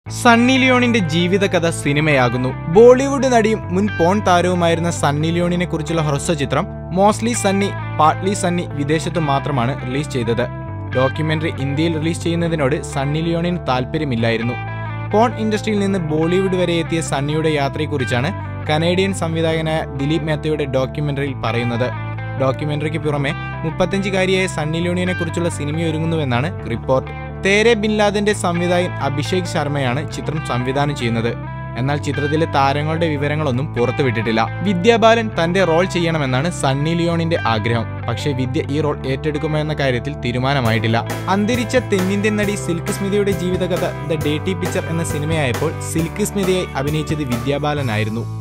സണ്ണി ലിയോണിന്റെ ജീവിതകഥ സിനിമയാകുന്നു ബോളിവുഡ് നടിയും മുൻ പോൺ താരവുമായിരുന്ന സണ്ണി ലിയോണിനെ കുറിച്ചുള്ള ഹ്രസ്വചിത്രം മോസ്ലി സണ്ണി പാട്ട്ലി സണ്ണി വിദേശത്തു മാത്രമാണ് റിലീസ് ചെയ്തത് ഡോക്യുമെന്ററി ഇന്ത്യയിൽ റിലീസ് ചെയ്യുന്നതിനോട് സണ്ണി ലിയോണിന് താല്പര്യമില്ലായിരുന്നു പോൺ ഇൻഡസ്ട്രിയിൽ നിന്ന് ബോളിവുഡ് വരെ എത്തിയ സണ്ണിയുടെ യാത്രയെക്കുറിച്ചാണ് കനേഡിയൻ സംവിധായകനായ ദിലീപ് മേത്തയുടെ ഡോക്യുമെന്ററിയിൽ പറയുന്നത് ഡോക്യുമെന്ററിക്ക് പുറമെ മുപ്പത്തഞ്ചുകാരിയായ സണ്ണി ലിയോണിനെ കുറിച്ചുള്ള സിനിമയൊരുങ്ങുന്നുവെന്നാണ് റിപ്പോർട്ട് തേരെ ബിൻ ലാദന്റെ സംവിധായകൻ അഭിഷേക് ശർമ്മയാണ് ചിത്രം സംവിധാനം ചെയ്യുന്നത് എന്നാൽ ചിത്രത്തിലെ താരങ്ങളുടെ വിവരങ്ങളൊന്നും പുറത്തുവിട്ടിട്ടില്ല വിദ്യാബാലൻ തന്റെ റോൾ ചെയ്യണമെന്നാണ് സണ്ണി ലിയോണിന്റെ ആഗ്രഹം പക്ഷേ വിദ്യ ഈ റോൾ ഏറ്റെടുക്കുമോ എന്ന കാര്യത്തിൽ തീരുമാനമായിട്ടില്ല അന്തരിച്ച തെന്നിന്ത്യൻ നടി സിൽക്ക് സ്മിതയുടെ ജീവിതകഥ ദ ഡേറ്റി പിക്ചർ എന്ന സിനിമയായപ്പോൾ സിൽക്ക് സ്മിതയായി അഭിനയിച്ചത് വിദ്യാബാലനായിരുന്നു